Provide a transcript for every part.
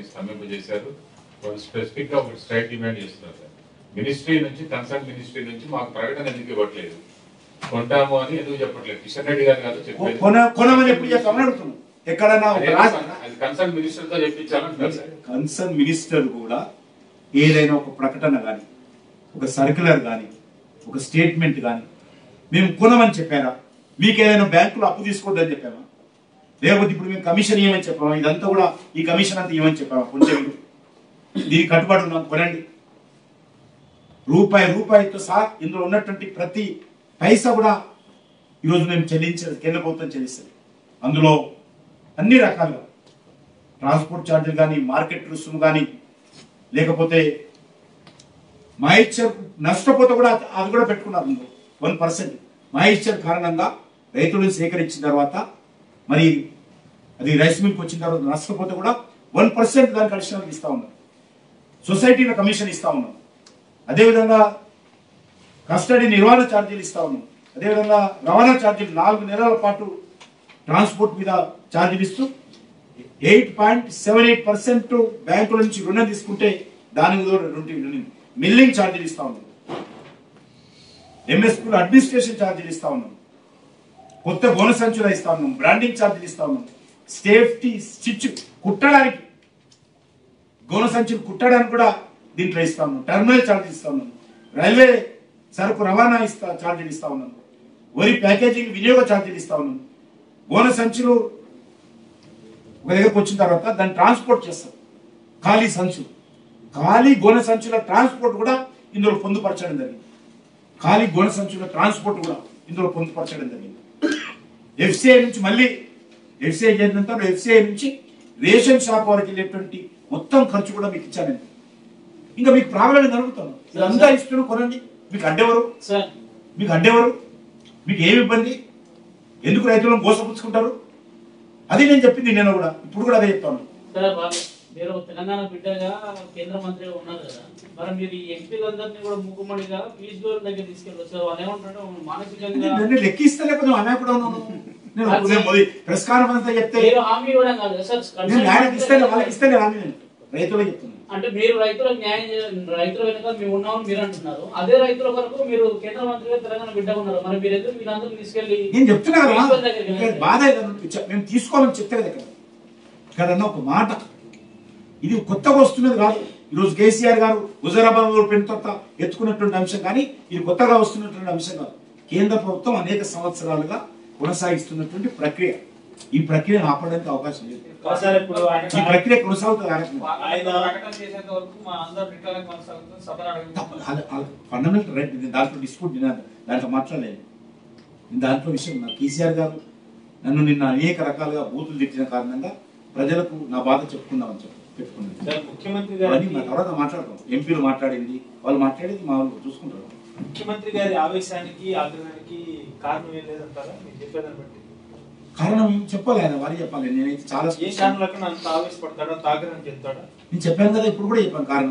స్తంభింపజేశారు వాళ్ళు స్పెసిఫిక్ గా ఒక స్ట్రైట్ డిమాండ్ చేస్తున్నారు సార్ మినిస్ట్రీ నుంచి కన్సర్న్ మినిస్ట్రీ నుంచి మాకు ప్రకటన ఎందుకు ఇవ్వట్లేదు కొంటాము అని ఎందుకు చెప్పట్లేదు కిషన్ రెడ్డి గారు కాదు చెప్పేది కొన కొనమని ఎప్పుడు చెప్పామని అడుగుతున్నాం ఎక్కడన్నా ఒక అదే రాష్ట్ర సార్, అది కన్సర్న్ మినిస్టర్ తో చెప్పించాలంటున్నారు సార్ కన్సర్న్ మినిస్టర్ కూడా ఏదైనా ఒక ప్రకటన కానీ ఒక సర్క్యులర్ కానీ ఒక స్టేట్మెంట్ కానీ మేము కొనమని చెప్పారా మీకు ఏదైనా బ్యాంకులో అప్పు తీసుకోవద్దని చెప్పామా లేకపోతే ఇప్పుడు మేము కమిషన్ ఇవ్వమని చెప్పామా ఇదంతా కూడా ఈ కమిషన్ అంతా ఇవ్వమని చెప్పామా కొంచెం దీనికి కట్టుబడి ఉన్నాం కొనండి రూపాయి రూపాయితో సహా ఇందులో ఉన్నటువంటి ప్రతి పైసా కూడా ఈరోజు మేము చెల్లించేది కేంద్ర ప్రభుత్వం చెల్లిస్తుంది అందులో అన్ని రకాలుగా ట్రాన్స్పోర్ట్ ఛార్జీలు కానీ మార్కెట్ రుసుము కానీ లేకపోతే మాయిశ్చర్ నష్టపోతే కూడా అది- అది కూడా పెట్టుకున్నారు వన్ పర్సెంట్ మాయిశ్చర్ కారణంగా రైతులను సేకరించిన తర్వాత మరి అది రైస్ మిల్క్ వచ్చిన తర్వాత నష్టపోతే కూడా వన్ పర్సెంట్ దానికి అడిషనల్ ఇస్తా ఉన్నారు సొసైటీలో కమిషన్ ఇస్తా ఉన్నాం అదేవిధంగా కస్టడీ నిర్వహణ ఛార్జీలు ఇస్తా ఉన్నాం అదేవిధంగా రవాణా ఛార్జీలు నాలుగు నెలల పాటు ట్రాన్స్పోర్ట్ మీద ఛార్జీలు ఇస్తూ eight point seven eight percent బ్యాంకుల నుంచి రుణం తీసుకుంటే దానికి కూడా రెండు మిల్లింగ్ ఛార్జీలు ఇస్తా ఉన్నాం ఎంఎస్పీలో అడ్మినిస్ట్రేషన్ ఛార్జీలు ఇస్తా ఉన్నాం కొత్త గోన సంచులు ఇస్తా ఉన్నాం బ్రాండింగ్ ఛార్జీలు ఇస్తా ఉన్నాం సేఫ్టీ స్టిచ్ కుట్టడానికి గోన సంచులు కుట్టడానికి కూడా దీంట్లో ఇస్తా ఉన్నాం టర్మినల్ ఛార్జీలు ఇస్తా ఉన్నాం రైల్వే సరుకు రవాణా ఇస్తా ఛార్జీలు ఇస్తా ఉన్నాం వరి ప్యాకేజింగ్ వినియోగ ఛార్జీలు ఇస్తా ఉన్నాం గోన సంచులు ఒక దగ్గరకు వచ్చిన తర్వాత దాన్ని ట్రాన్స్పోర్ట్ చేస్తారు ఖాళీ సంచులు ఖాళీ గోనె సంచుల ట్రాన్స్పోర్ట్ కూడా ఇందులో పొందుపరచడం జరిగింది ఖాళీ గోనె సంచుల ట్రాన్స్పోర్ట్ కూడా ఇందులో పొందుపరచడం జరిగింది ఎఫ్సిఐ నుంచి మళ్ళీ ఎఫ్సిఐ చేసిన తర్వాత ఎఫ్సిఐ నుంచి రేషన్ షాప్ వరకు వెళ్ళేటువంటి మొత్తం ఖర్చు కూడా మీకు ఇచ్చాను నేను. ఇంకా మీకు ప్రాబ్లం జరుగుతాను ఇదంతా ఇష్టం కొనండి మీకు అడ్డెవరు సార్ మీకు అడ్డెవరు మీకు ఏమి ఇబ్బంది ఎందుకు రైతులను మోసపుచ్చుకుంటారు అది నేను చెప్పింది నేను కూడా ఇప్పుడు కూడా అదే చెప్తాను సార్ వాళ్ళు మీరు తెలంగాణ బిడ్డగా కేంద్ర మంత్రిగా ఉన్నారు కదా మరి మీరు ఈ ఎంపీలందరినీ కూడా ముక్కుమడిగా పీస్ గోల్ దగ్గర తీసుకెళ్ళి సార్ వాళ్ళు ఏమంటారు మానసికంగా నేను లెక్కిస్తే లేకపోతే ఆమె కూడా ఉన్నాను నేను నేను మొదటి ప్రెస్ కాన్ఫరెన్స్ అంతా చెప్తే మీరు హామీ ఇవ్వడం కాదు కదా సార్ నేను ఆయనకి ఇస్తాను వాళ్ళకి ఇస్తాను హామీ నేను రైతులకు చెప్తున్నాను అంటే మీరు రైతులకు న్యాయం చేయ- రైతుల వెనుక మేము ఉన్నామని మీరు అంటున్నారు అదే రైతుల కొరకు మీరు కేంద్ర మంత్రిగా తెలంగాణ బిడ్డ ఉన్నారు మరి మీరు ఎందుకు వీళ్ళందరూ తీసుకెళ్లి నేను చెప్తున్నా కదా పీస్ గోల్ దగ్గరికి ఇక్కడ వెళ్ళండి. బాధ ఏదన్నా చె- మేము తీసుకోవాలని చెప్తే కదా ఇక్కడ ఇక్కడ ఒక మాట ఇది కొత్తగా వస్తున్నది కాదు ఈరోజు కేసీఆర్ గారు హుజరాబాద్ పెంత ఎత్తుకున్నటువంటి అంశం కానీ ఇది కొత్తగా వస్తున్నటువంటి అంశం కాదు కేంద్ర ప్రభుత్వం అనేక సంవత్సరాలుగా కొనసాగిస్తున్నటువంటి ప్రక్రియ ఈ ప్రక్రియను ఆపడానికి అవకాశం లేదు సార్ ఇప్పుడు ఆయన ఈ ప్రక్రియ కొనసాగుతుంది ఆగట్లేదు. ఆయన ప్రకటన చేసేంత వరకు మా అందరు నిట్టాలకు కొనసాగుతుంది సభను అడుగుతున్నాం ఫండమెంటల్ రైట్ నేను దాంట్లో డిస్ప్యూట్ నేను దాంట్లో మాట్లాడలేదు నేను దాంట్లో విషయం నా కేసీఆర్ గారు నన్ను నిన్న అనేక రకాలుగా బూతులు తిట్టిన కారణంగా ప్రజలకు నా బాధ చెప్పుకుందామని చెప్పి పెట్టుకున్నాను సార్ ముఖ్యమంత్రి అవన్నీ మా గారి తర్వాత మాట్లాడతాం ఎంపీలు మాట్లాడింది వాళ్ళు మాట్లాడేది మా వాళ్ళు చూసుకుంటారు ముఖ్యమంత్రి గారి ఆవేశానికి ఆగ్రహానికి కారణం ఏం లేదంటారా మీరు చెప్పేదాన్ని బట్టి కారణం ఏం చెప్పాలి ఆయన వారి చెప్పాలి నేనైతే చాలా ఏ కారణాలకు అంత ఆవేశపడతాడో అంత ఆగ్రహం చెందుతాడా నేను చెప్పాను కదా ఇప్పుడు కూడా చెప్పాను కారణం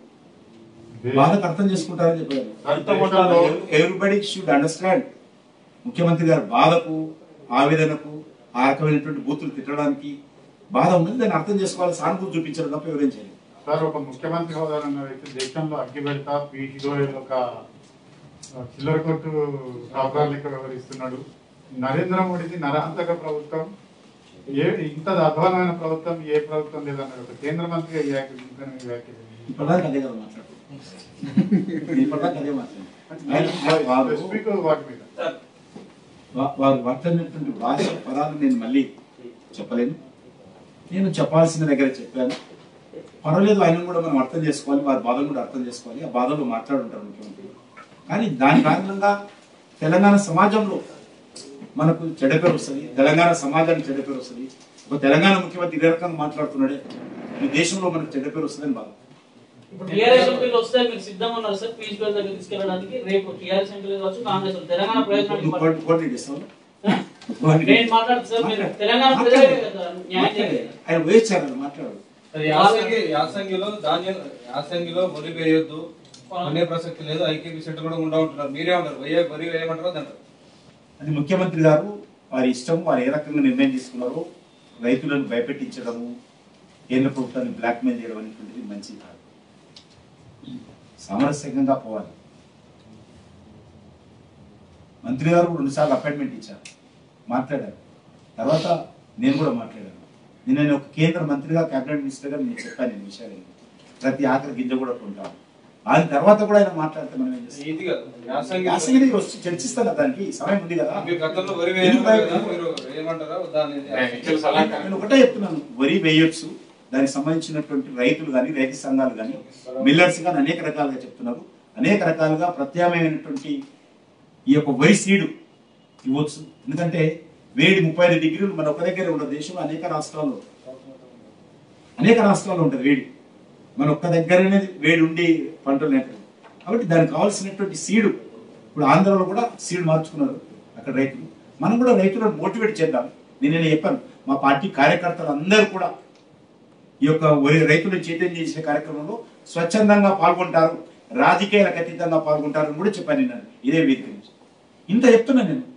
బాధకు అర్థం చేసుకుంటారని చెప్పారు అంత మొత్తంలో ఎవ్రీబడి షుడ్ అండర్స్టాండ్ ముఖ్యమంత్రి గారి బాధకు ఆవేదనకు ఆ రకమైనటువంటి బూతులు తిట్టడానికి బాధ ఉన్నది దాన్ని అర్థం చేసుకోవాలి సానుభూతి చూపించడం తప్ప వివరించాలి సార్ ఒక ముఖ్యమంత్రి హోదా అయితే దేశంలో అగ్గి పెడతా పీయూష్ గోయల్ ఒక ఆ, చిల్లర కొట్టు సాఫ్ట్వేర్ లెక్క వ్యవహరిస్తున్నాడు నరేంద్ర మోడీది నరహంతక ప్రభుత్వం ఏ ఇంత అధ్వానమైన ప్రభుత్వం ఏ ప్రభుత్వం లేదన్నారు ఒక కేంద్ర మంత్రిగా ఈ వ్యాఖ్య ఈ వ్యాఖ్య ఇప్పటిదాకా అదే కదా మాట్లాడుతున్నాను ఇప్పటిదాకా అదే మాట్లాడు వారు స్పెసిఫిక్ వాటి మీద వా- వారు వాడుతున్నటువంటి భాష పదాలు నేను మళ్ళీ చెప్పలేను నేను చెప్పాల్సిన దగ్గర చెప్పాను పర్వాలేదు ఆయన కూడా మనం అర్థం చేసుకోవాలి వారి బాధలు కూడా అర్థం చేసుకోవాలి ఆ బాధలు మాట్లాడుంటారు ముఖ్యమంత్రి కానీ దాని కారణంగా తెలంగాణ సమాజంలో మనకు చెడ్డ పేరు వస్తుంది తెలంగాణ సమాజానికి చెడ్డ పేరు వస్తుంది ఒక తెలంగాణ ముఖ్యమంత్రి ఇదే రకంగా మాట్లాడుతున్నాడే ఈ దేశంలో మనకు చెడ్డ పేరు వస్తుందని బాధ ఇప్పుడు టీఆర్ఎస్ ఎంపీలు వస్తే మీరు సిద్ధంగా ఉన్నారు సార్ పీస్ గోల్ దగ్గర తీసుకెళ్ళడానికి రేపు టీఆర్ఎస్ ఎంపీలు కావచ్చు కాంగ్రెస్ వాళ్ళు. తెలంగాణ ప్రయోజనానికి నువ్వు కోఆర్డి- కోఆర్డినేట్ చేస్తావా? నేను మాట్లాడుతా సార్ మీరు తెలంగాణ ప్రజలే కదా న్యాయం చేయాలి ఆయన వేచారు మాట్లాడు అది యాసంగి యాసంగిలో ధాన్యం యాసంగిలో వరి వేయొద్దు కొనే ప్రసక్తి లేదు ఐకేపీ సెంటర్ కూడా ఉండా ఉంటున్నారు మీరే ఉంటారు వరి వరి వేయమంటారు అంటారు అది ముఖ్యమంత్రి గారు వారి ఇష్టం వారు ఏ రకంగా నిర్ణయం తీసుకున్నారో రైతులను భయపెట్టించడము కేంద్ర ప్రభుత్వాన్ని బ్లాక్మెయిల్ చేయడం అనేటువంటిది మంచిది కాదు సామరస్యంగా పోవాలి మంత్రి గారు రెండుసార్లు అపాయింట్మెంట్ ఇచ్చారు మాట్లాడారు తర్వాత నేను కూడా మాట్లాడాను నేను నేను ఒక కేంద్ర మంత్రిగా కేబినెట్ మినిస్టర్గా నేను చెప్పాను నేను విషయాలు ప్రతి ఆఖరి గింజ కూడా కొంటాను ఆయన తర్వాత కూడా ఆయన మాట్లాడితే మనం ఏం చేస్తాం ఇది కాదు యాసంగి యాసంగిని వచ్చి చర్చిస్తాను దానికి సమయం ఉంది కదా మీరు గతంలో వరి ఎందుకు వేయమన్నారు కదా, భయపడతారు? మీరు ఏమంటారా దాన్ని నేను ఇచ్చిన సలహా నేను ఒకటే చెప్తున్నాను వరి వేయొచ్చు దానికి సంబంధించినటువంటి రైతులు కానీ రైతు సంఘాలు కానీ మిల్లర్స్ కానీ అనేక రకాలుగా చెప్తున్నారు అనేక రకాలుగా ప్రత్యామ్నాయమైనటువంటి ఈ యొక్క వరి సీడు ఇవ్వచ్చు ఎందుకంటే వేడి ముప్పై ఐదు డిగ్రీలు మన ఒక దగ్గరే ఉండదు దేశంలో అనేక రాష్ట్రాల్లో అనేక రాష్ట్రాల్లో ఉంటుంది వేడి మన ఒక్క దగ్గరనే వేడి ఉండి పంటలు నేటరు కాబట్టి దానికి కావాల్సినటువంటి సీడు ఇప్పుడు ఆంధ్రాలో కూడా సీడ్ మార్చుకున్నారు అక్కడ రైతులు మనం కూడా రైతులను మోటివేట్ చేద్దాం నేను నిన్న చెప్పాను మా పార్టీ కార్యకర్తలు అందరూ కూడా ఈ యొక్క వరి రైతులను చైతన్యం చేసే కార్యక్రమంలో స్వచ్ఛందంగా పాల్గొంటారు రాజకీయాలకు అతీతంగా పాల్గొంటారు అని కూడా చెప్పాను నేను ఇదే వేదిక నుంచి ఇంత చెప్తున్నాను నేను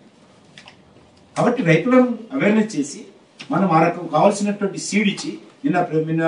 కాబట్టి రైతులను అవేర్నెస్ చేసి మనం ఆ రకం కావాల్సినటువంటి సీడ్ ఇచ్చి నిన్న ప్ర- నిన్న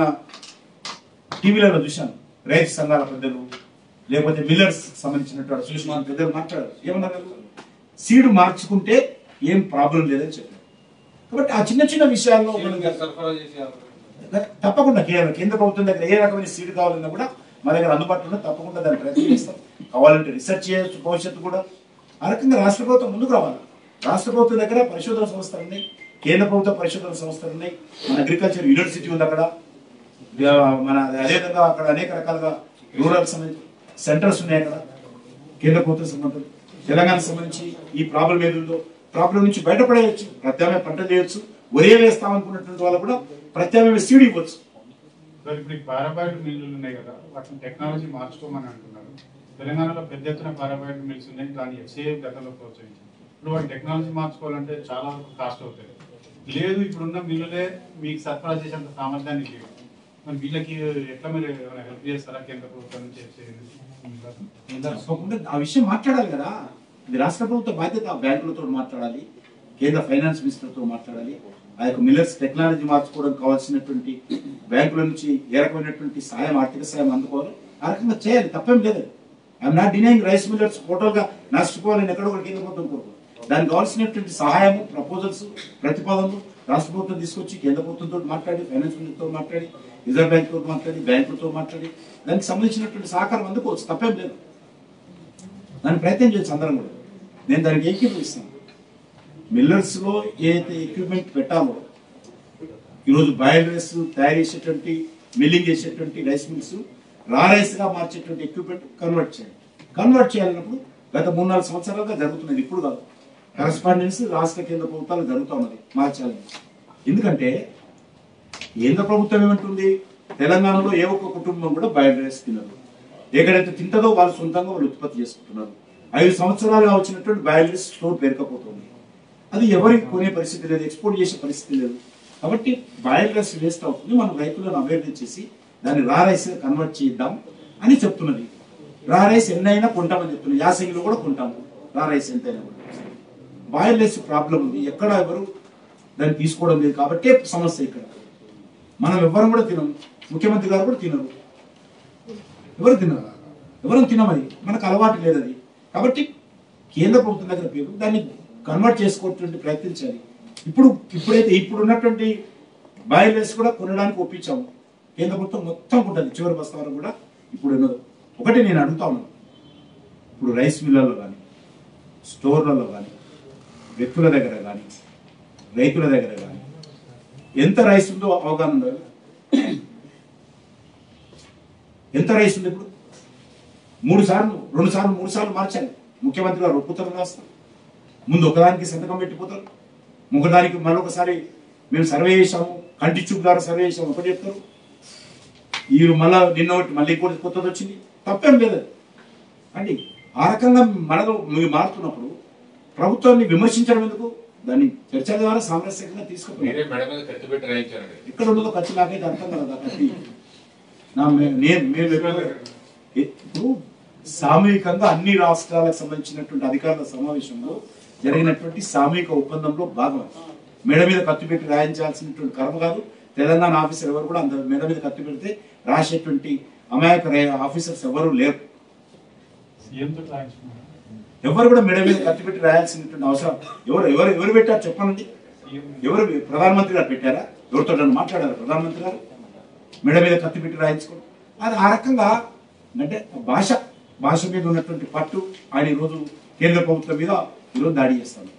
టీవీలలో చూశాను రైతు సంఘాల పెద్దలు లేకపోతే మిల్లర్స్ సంబంధించినటువంటి సుష్మా పెద్దలు మాట్లాడారు ఏమన్నారు సీడ్ మార్చుకుంటే ఏం ప్రాబ్లం లేదని చెప్పారు కాబట్టి ఆ చిన్న చిన్న విషయాల్లో మనం మీరు సరఫరా చేసి తప్పకుండా కేంద్ర కేంద్ర ప్రభుత్వం దగ్గర ఏ రకమైన సీడ్ కావాలన్నా కూడా మా దగ్గర అందుబాటులో ఉన్న తప్పకుండా దాన్ని ప్రయత్నం చేస్తాం కావాలంటే రీసెర్చ్ చేయొచ్చు భవిష్యత్తు కూడా ఆ రకంగా రాష్ట్ర ప్రభుత్వం ముందుకు రావాలి రాష్ట్ర ప్రభుత్వం దగ్గర పరిశోధన సంస్థలు ఉన్నాయి కేంద్ర ప్రభుత్వ పరిశోధన సంస్థలు ఉన్నాయి మన అగ్రికల్చర్ యూనివర్సిటీ ఉంది అక్కడ ఇక మన అదేవిధంగా అక్కడ అనేక రకాలుగా రూరల్ సంబంధించి సెంటర్స్ ఉన్నాయి అక్కడ కేంద్ర ప్రభుత్వం సంబంధం తెలంగాణ సంబంధించి ఈ ప్రాబ్లం ఏది ఉందో ప్రాబ్లం నుంచి బయటపడేయచ్చు ప్రత్యామ్నాయ పంట చేయొచ్చు ఒరే వేస్తాం అనుకున్నటువంటి వాళ్ళు కూడా ప్రత్యామ్నాయ సీడ్ ఇవ్వచ్చు సార్ ఇప్పుడు ఈ పారాబైట్ మిల్లులు ఉన్నాయి కదా వాటిని టెక్నాలజీ మార్చుకోమని అంటున్నారు తెలంగాణలో పెద్ద ఎత్తున పారాబైట్ మిల్స్ ఉన్నాయి దాన్ని ఎఫ్సీఐ గతంలో ప్రోత్సహించింది ఇప్పుడు వాటి టెక్నాలజీ మార్చుకోవాలంటే చాలా వరకు కాస్ట్ అవుతుంది లేదు ఇప్పుడున్న మిల్లులే మీకు సరఫరా చేసేంత సామర్థ్యాన్ని లేవు మరి వీళ్ళకి ఎట్లా మీరు ఏమైనా హెల్ప్ చేస్తారా కేంద్ర ప్రభుత్వం నుంచి FCI నుంచి? తప్పకుండా ఆ విషయం మాట్లాడాలి కదా ఇది రాష్ట్ర ప్రభుత్వ బాధ్యత బ్యాంకులతో మాట్లాడాలి కేంద్ర ఫైనాన్స్ మినిస్టర్తో మాట్లాడాలి ఆ యొక్క మిల్లర్స్ టెక్నాలజీ మార్చుకోవడం కావాల్సినటువంటి బ్యాంకుల నుంచి ఏ రకమైనటువంటి సాయం ఆర్థిక సాయం అందుకోవాలి ఆ రకంగా చేయాలి తప్పేం లేదు I'm not denying rice millers total గా నష్టపోవాలని ఎక్కడో ఒకటి కేంద్ర ప్రభుత్వం కోరుకోదు దానికి కావాల్సినటువంటి సహాయము ప్రపోజల్స్ ప్రతిపాదనలు రాష్ట్ర ప్రభుత్వం తీసుకొచ్చి కేంద్ర ప్రభుత్వంతో మాట్లాడి ఫైనాన్స్ మినిస్టర్తో మాట్లాడి రిజర్వ్ బ్యాంక్ తో మాట్లాడి బ్యాంకులతో మాట్లాడి దానికి సంబంధించినటువంటి సహకారం అందుకోవచ్చు తప్పేం లేదు దాన్ని ప్రయత్నం చేయొచ్చు అందరం కూడా నేను దానికి ఏకీభవిస్తాను మిల్లర్స్ లో ఏదైతే ఎక్విప్మెంట్ పెట్టాలో ఈరోజు బాయిల్ రైస్ తయారు చేసేటువంటి మిల్లింగ్ చేసేటువంటి రైస్ మిల్స్ రా రైస్ గా మార్చేటువంటి ఎక్విప్మెంట్ కన్వర్ట్ చేయాలి కన్వర్ట్ చేయాలన్నప్పుడు గత మూడు నాలుగు సంవత్సరాలుగా జరుగుతున్నది ఇప్పుడు కాదు కరస్పాండెన్స్ రాష్ట్ర కేంద్ర ప్రభుత్వాలు జరుగుతూ ఉన్నది మార్చాలి ఎందుకంటే కేంద్ర ప్రభుత్వం ఏమంటుంది తెలంగాణలో ఏ ఒక్క కుటుంబం కూడా బాయిల్ రైస్ తినదు ఎక్కడైతే తింటదో వాళ్ళు సొంతంగా వాళ్ళు ఉత్పత్తి చేసుకుంటున్నారు ఐదు సంవత్సరాలుగా వచ్చినటువంటి బాయిల్ రైస్ స్టోర్ పేరుకపోతుంది అది ఎవరికి కొనే పరిస్థితి లేదు ఎక్స్పోర్ట్ చేసే పరిస్థితి లేదు కాబట్టి బాయిల్ రైస్ వేస్ట్ అవుతుంది మనం రైతులను అవేర్నెస్ చేసి దాన్ని రా రైస్ కన్వర్ట్ చేద్దాం అని చెప్తున్నది రా రైస్ ఎన్నైనా కొంటామని చెప్తున్నది యాసంగిలో కూడా కొంటాము రా రైస్ ఎంతైనా కూడా బాయిల్ రైస్ ప్రాబ్లం ఉంది ఎక్కడ ఎవరు దాన్ని తీసుకోవడం లేదు కాబట్టి సమస్య ఇక్కడ మనం ఎవ్వరం కూడా తినం ముఖ్యమంత్రి గారు కూడా తినరు ఎవరు తినరు ఎవరు తినమది మనకు అలవాటు లేదు అది కాబట్టి కేంద్ర ప్రభుత్వం దగ్గర పేరు దాన్ని కన్వర్ట్ చేసుకోవటువంటి ప్రయత్నించాలి ఇప్పుడు ఇప్పుడైతే ఇప్పుడు ఉన్నటువంటి బాయిల్ రైస్ కూడా కొనడానికి ఒప్పించాము కేంద్ర ప్రభుత్వం మొత్తం ఉంటుంది చివరి బస్తా వరకు కూడా ఇప్పుడు ఉన్నది ఒకటి నేను అడుగుతా ఉన్నాను ఇప్పుడు రైస్ మిల్లలో కానీ స్టోర్లలో కానీ వ్యక్తుల దగ్గర కానీ రైతుల దగ్గర కానీ ఎంత రైస్ ఉందో అవగాహన ఉండాలి ఎంత రైస్ ఉంది ఇప్పుడు మూడు సార్లు రెండు సార్లు మూడు సార్లు మార్చాలి ముఖ్యమంత్రి గారు ఒప్పుతారు రాస్తారు ముందు ఒకదానికి సంతకం పెట్టిపోతారు ఒకదానికి మరొకసారి మేము సర్వే చేసాము కంటి చూపు ద్వారా సర్వే చేసాము ఒకటి చెప్తారు ఈ మళ్ళా నిన్న ఒకటి మళ్ళీ ఇంకోటి కొత్తది వచ్చింది తప్పేం లేదు అండి ఆ రకంగా మనలో మీరు మారుతున్నప్పుడు ప్రభుత్వాన్ని విమర్శించడం ఎందుకు దాన్ని చర్చ ద్వారా సామరస్యంగా తీసుకుపోయారు మీరే మెడ మీద కత్తి పెట్టి రాయించారండి ఎక్కడ ఉన్నదో ఖర్చు నాకైతే అర్థం కదా కత్తి నా మే- నేను మేము ఎక్కడ- ఇప్పుడు సామూహికంగా అన్ని రాష్ట్రాలకు సంబంధించినటువంటి అధికారుల సమావేశంలో జరిగినటువంటి సామూహిక ఒప్పందంలో భాగం మేడ మీద కత్తి పెట్టి రాయించాల్సినటువంటి కర్మ కాదు తెలంగాణ ఆఫీసర్ ఎవరు కూడా అంత మీద మీద కత్తి పెడితే రాసేటువంటి అమాయక రే- ఆఫీసర్స్ ఎవరు లేరు సీఎంతో రాయించుకున్నారు ఎవరు కూడా మెడ మీద కత్తి పెట్టి రాయాల్సినటువంటి అవసరం ఎవరు ఎవరు ఎవరు పెట్టారు చెప్పండి ఎవరు ప్రధానమంత్రి గారు పెట్టారా ఎవరితో మాట్లాడారు ప్రధానమంత్రి గారు మెడ మీద కత్తి పెట్టి రాయించుకోండి అది ఆ రకంగా అంటే భాష భాష మీద ఉన్నటువంటి పట్టు ఆయన ఈరోజు కేంద్ర ప్రభుత్వం మీద ఈరోజు దాడి చేస్తాను